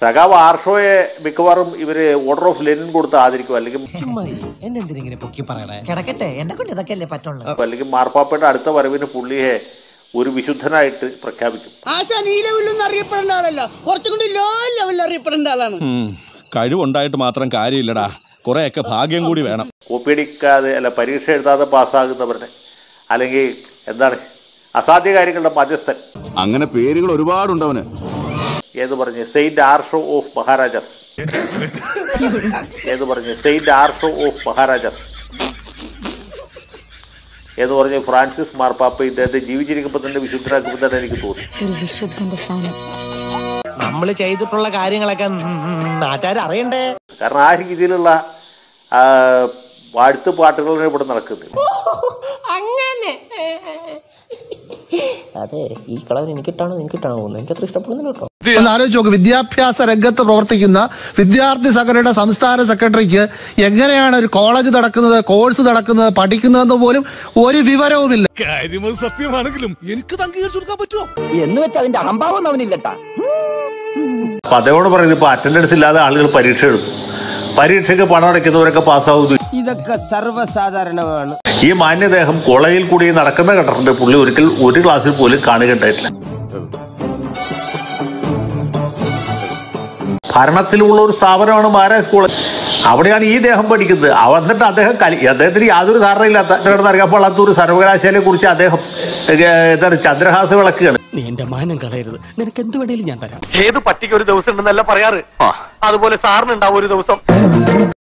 സഖാവ് ആർഷോയെ മിക്കവാറും ഇവര് ഓർഡർ ഓഫ് ലെനിൻ കൊടുത്ത് ആദരിക്കും അല്ലെങ്കിൽ എന്നെന്തിനെ പൊക്കി പറയണേ കിടക്കട്ടെ എന്നെ കൊണ്ട് ഇതൊക്കെ അല്ലേ പറ്റുള്ളൂ അല്ലെങ്കിൽ മാർപ്പാപ്പയുടെ അടുത്ത വരവിന് പുള്ളിയെ ഒരു വിശുദ്ധനായിട്ട് പ്രഖ്യാപിക്കും ആശാൻ ഈ ലെവലിലൊന്നും അറിയപ്പെടേണ്ട ആളല്ല കുറച്ചും കൂടി ലോ ലെവലിൽ അറിയപ്പെടേണ്ട ആളാണ് കഴിവുണ്ടായിട്ട് മാത്രം കാര്യമില്ലടാ കുറെയൊക്കെ ഭാഗ്യം കൂടി വേണം കോപ്പിയടിക്കാതെ അല്ല പരീക്ഷ എഴുതാതെ പാസ്സാകുന്നവരുടെ അല്ലെങ്കിൽ എന്താണ് അസാധ്യ കാര്യങ്ങളുടെ മധ്യസ്ഥൻ അങ്ങനെ പേരുകൾ ഒരുപാടുണ്ടവന് ഏത് പറഞ്ഞ് സെയിന്റ് ആർഷോ ഓഫ് മഹാരാജാസ് ഏത് പറഞ്ഞ് സെയിന്റ് ആർഷോ ഓഫ് മഹാരാജാസ് ഏത് പറഞ്ഞ് ഫ്രാൻസിസ് മാർപ്പാപ്പ ഇദ്ദേഹത്തെ ജീവിച്ചിരിക്കുമ്പോൾ തന്നെ വിശുദ്ധനാക്കുമ്പോൾ തന്നെ എനിക്ക് തോന്നി ഒരു വിശുദ്ധന്റെ സ്ഥാനം നമ്മൾ ചെയ്തിട്ടുള്ള കാര്യങ്ങളൊക്കെ നാട്ടുകാർ അറിയണ്ടേ കാരണം ആ രീതിയിലുള്ള ആ, വാഴ്ത്ത് പാട്ടുകളാണ് ഇവിടെ നടക്കുന്നത് അതെ ഈ കളർ എനിക്കിട്ടാണോ നിനക്കിട്ടാണോ പോകുന്നത് എനിക്ക് അത്ര ഇഷ്ടപ്പെടുന്നില്ല കേട്ടോ ഒന്ന് ആലോചിച്ച് നോക്ക് വിദ്യാഭ്യാസ രംഗത്ത് പ്രവർത്തിക്കുന്ന വിദ്യാർത്ഥി സംഘടനയുടെ സംസ്ഥാന സെക്രട്ടറിക്ക് എങ്ങനെയാണ് ഒരു കോളേജ് നടക്കുന്നത് കോഴ്സ് നടക്കുന്നത് പഠിക്കുന്നതെന്ന് പോലും ഒരു വിവരവുമില്ല കാര്യം സത്യമാണെങ്കിലും എനിക്ക് അംഗീകരിച്ചു കൊടുക്കാൻ പറ്റുമോ എന്ന് വെച്ച് അതിന്റെ അഹംഭാവം അവനില്ലട്ടാ അപ്പൊ അതോട് പറയുന്നത് ഇപ്പൊ അറ്റൻഡൻസ് ഇല്ലാതെ ആളുകൾ പരീക്ഷ എഴുതും പരീക്ഷയ്ക്ക് പണം അടയ്ക്കുന്നവരൊക്കെ പാസ്സാവുന്നു ഇതൊക്കെ സർവ്വസാധാരണമാണ് ഈ മാന്യദേഹം കോളേജിൽ കൂടി നടക്കുന്ന കണ്ടിട്ടുണ്ട് പുള്ളി ഒരിക്കൽ ഒരു ക്ലാസ്സിൽ പോലും കാണുകയുണ്ടായിട്ടില്ല ഭരണത്തിലുള്ള ഒരു സ്ഥാപനമാണ് മഹാരാജ് കോളേജ് അവിടെയാണ് ഈ ദേഹം പഠിക്കുന്നത് അവ- എന്നിട്ട് അദ്ദേഹം കലി അദ്ദേഹത്തിന് യാതൊരു ധാരണയില്ലാത്ത കിടന്ന് അറിയാൻ പാടാത്ത ഒരു സർവകലാശാലയെ കുറിച്ച് അദ്ദേഹം ഏ, എന്താണ് ചന്ദ്രഹാസ വിളക്കുകയാണ് നീ എന്റെ മാനം കളയരുത് നിനക്ക് എന്ത് വേണേലും ഞാൻ തരാം ഏത് പട്ടിക്ക് ഒരു ദിവസം ഉണ്ടെന്നല്ല പറയാറ് അതുപോലെ സാറിനുണ്ടാവും ഒരു ദിവസം